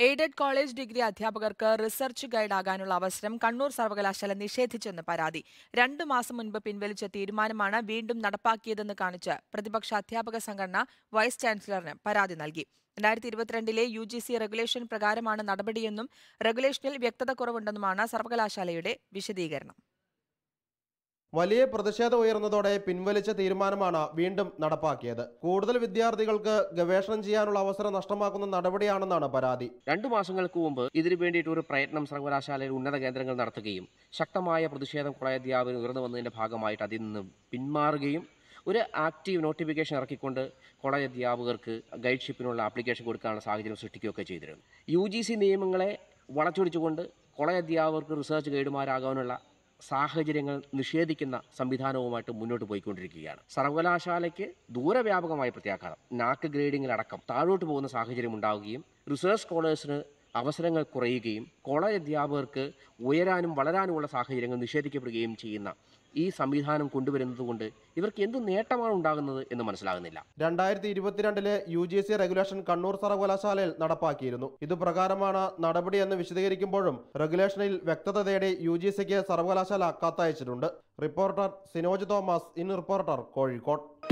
aided college degree അധ്യാപകർക്ക് research guide ആകാനുള്ള അവസരം കണ്ണൂർ സർവകലാശാല നിഷേധിച്ചെന്ന് പരാതി രണ്ടു മാസം മുൻപ് പിൻവലിച്ച തീരുമാനമാണ് വീണ്ടും നടപ്പാക്കിയതെന്ന് കാണിച്ച് പ്രതിപക്ഷ അധ്യാപക സംഘടന വൈസ് ചാൻസലറിന് പരാതി നൽകി രണ്ടായിരത്തി ഇരുപത്തിരണ്ടിലെ യു ജി സി റെഗുലേഷൻ പ്രകാരമാണ് നടപടിയെന്നും റെഗുലേഷനിൽ വ്യക്തത കുറവുണ്ടെന്നുമാണ് സർവകലാശാലയുടെ വിശദീകരണം വലിയ പ്രതിഷേധം ഉയർന്നതോടെ പിൻവലിച്ച തീരുമാനമാണ് വീണ്ടും നടപ്പാക്കിയത് കൂടുതൽ വിദ്യാർത്ഥികൾക്ക് ഗവേഷണം ചെയ്യാനുള്ള അവസരം നഷ്ടമാക്കുന്ന നടപടിയാണെന്നാണ് പരാതി രണ്ടു മാസങ്ങൾക്ക് മുമ്പ് ഇതിനു വേണ്ടിയിട്ട് ഒരു പ്രയത്നം സർവകലാശാലയിൽ ഉന്നത കേന്ദ്രങ്ങൾ നടത്തുകയും ശക്തമായ പ്രതിഷേധം കുറെ അധ്യാപകർ ഉയർന്നു വന്നതിന്റെ ഭാഗമായിട്ട് അതിൽ നിന്ന് പിന്മാറുകയും ഒരു ആക്റ്റീവ് നോട്ടിഫിക്കേഷൻ ഇറക്കിക്കൊണ്ട് കോളേജ് അധ്യാപകർക്ക് ഗൈഡ്ഷിപ്പിനുള്ള ആപ്ലിക്കേഷൻ കൊടുക്കാനുള്ള സാഹചര്യം സൃഷ്ടിക്കുകയൊക്കെ ചെയ്തിരുന്നു യു ജി സി നിയമങ്ങളെ വളച്ചൊടിച്ചുകൊണ്ട് കോളേജ് അധ്യാപകർക്ക് റിസർച്ച് ഗൈഡുമാരാകാനുള്ള സാഹചര്യങ്ങൾ നിഷേധിക്കുന്ന സംവിധാനവുമായിട്ട് മുന്നോട്ട് പോയിക്കൊണ്ടിരിക്കുകയാണ് സർവകലാശാലയ്ക്ക് ദൂരവ്യാപകമായ പ്രത്യാഘാതം നാക്ക് ഗ്രേഡിങ്ങിലടക്കം താഴോട്ട് പോകുന്ന സാഹചര്യം ഉണ്ടാവുകയും റിസർച്ച് സ്കോളേഴ്സിന് അവസരങ്ങൾ കുറയുകയും കോളേജ് അധ്യാപകർക്ക് ഉയരാനും വളരാനുമുള്ള സാഹചര്യങ്ങൾ നിഷേധിക്കപ്പെടുകയും ചെയ്യുന്ന ഈ സംവിധാനം കൊണ്ടുവരുന്നത് കൊണ്ട് ഇവർക്ക് എന്ത് നേട്ടമാണ് ഉണ്ടാകുന്നത് എന്ന് മനസ്സിലാകുന്നില്ല രണ്ടായിരത്തി ഇരുപത്തിരണ്ടിലെ U G C regulation Kannur സർവകലാശാലയിൽ നടപ്പാക്കിയിരുന്നു ഇതുപ്രകാരമാണ് നടപടിയെന്ന് വിശദീകരിക്കുമ്പോഴും റെഗുലേഷനിൽ വ്യക്തത തേടി യു ജി സിക്ക് സർവകലാശാല കത്തയച്ചിട്ടുണ്ട് reporter Sinoj Thomas in reporter Kozhikode